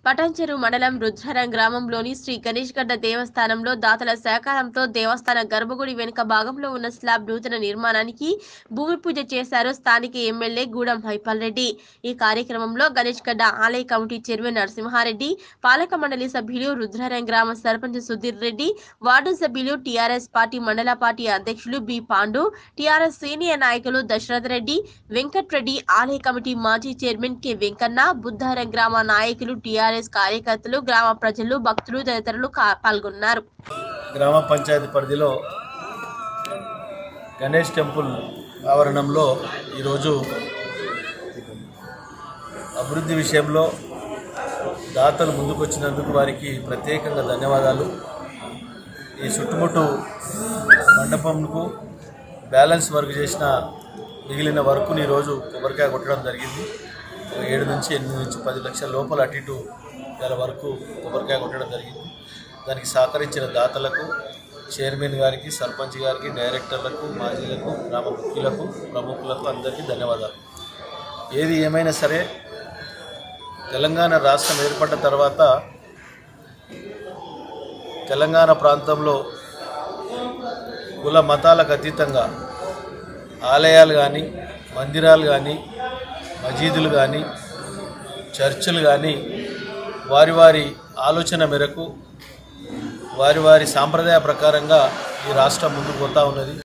పటాన్చెరు మండలం రుద్రరం గ్రామంలోని శ్రీ గణేష్ గడ్డ దేవస్థానంలో దాతల సహకారంతో దేవస్థాన గర్భగుడి వెనుక భాగంలో ఉన్న స్లాబ్ నూతన నిర్మాణానికి భూమి పూజ చేశారు స్థానిక ఎమ్మెల్యే గూడెం హైపాల్ రెడ్డి ఈ కార్యక్రమంలో గణేష్ గడ్డ ఆలయ కమిటీ చైర్మన్ నరసింహారెడ్డి పాలక మండలి సభ్యులు రుద్రరం గ్రామ సర్పంచ్ సుధీర్ రెడ్డి వార్డు సభ్యులు టీఆర్ఎస్ పార్టీ మండల పార్టీ అధ్యక్షులు బి పాండు టీఆర్ఎస్ సీనియర్ నాయకులు దశరథ్ రెడ్డి వెంకట్ రెడ్డి ఆలయ కమిటీ మాజీ చైర్మన్ కె వెంకన్న బుద్ధారం గ్రామ నాయకులు టీఆర్ఎస్ కార్యకర్తలు గ్రామ ప్రజలు భక్తులు తదితరులు కా- పాల్గొన్నారు గ్రామ పంచాయతీ పరిధిలో గణేష్ టెంపుల్ ఆవరణంలో ఈరోజు అభివృద్ధి విషయంలో దాతలు ముందుకొచ్చినందుకు వారికి ప్రత్యేకంగా ధన్యవాదాలు ఈ చుట్టుముట్టు మండపంకు బ్యాలెన్స్ వర్క్ చేసిన మిగిలిన వర్క్ని ఈరోజు కొబ్బరికాయ కొట్టడం జరిగింది ఒక ఏడు నుంచి ఎనిమిది నుంచి పది లక్షల లోపల అటు ఇటు గల వరకు కొబ్బరికాయ కొట్టడం జరిగింది దానికి సహకరించిన దాతలకు చైర్మన్ గారికి సర్పంచ్ గారికి డైరెక్టర్లకు మాజీలకు గ్రామ ముఖ్యులకు ప్రముఖులకు అందరికీ ధన్యవాదాలు ఏది ఏమైనా సరే తెలంగాణ రాష్ట్రం ఏర్పడ్డ తర్వాత తెలంగాణ ప్రాంతంలో కుల మతాలకు అతీతంగా ఆలయాలు కానీ మందిరాలు కానీ మసీదులు కానీ చర్చిలు కానీ వారి వారి ఆలోచన మేరకు వారి వారి సాంప్రదాయ ప్రకారంగా ఈ రాష్ట్రం ముందుకు పోతా ఉన్నది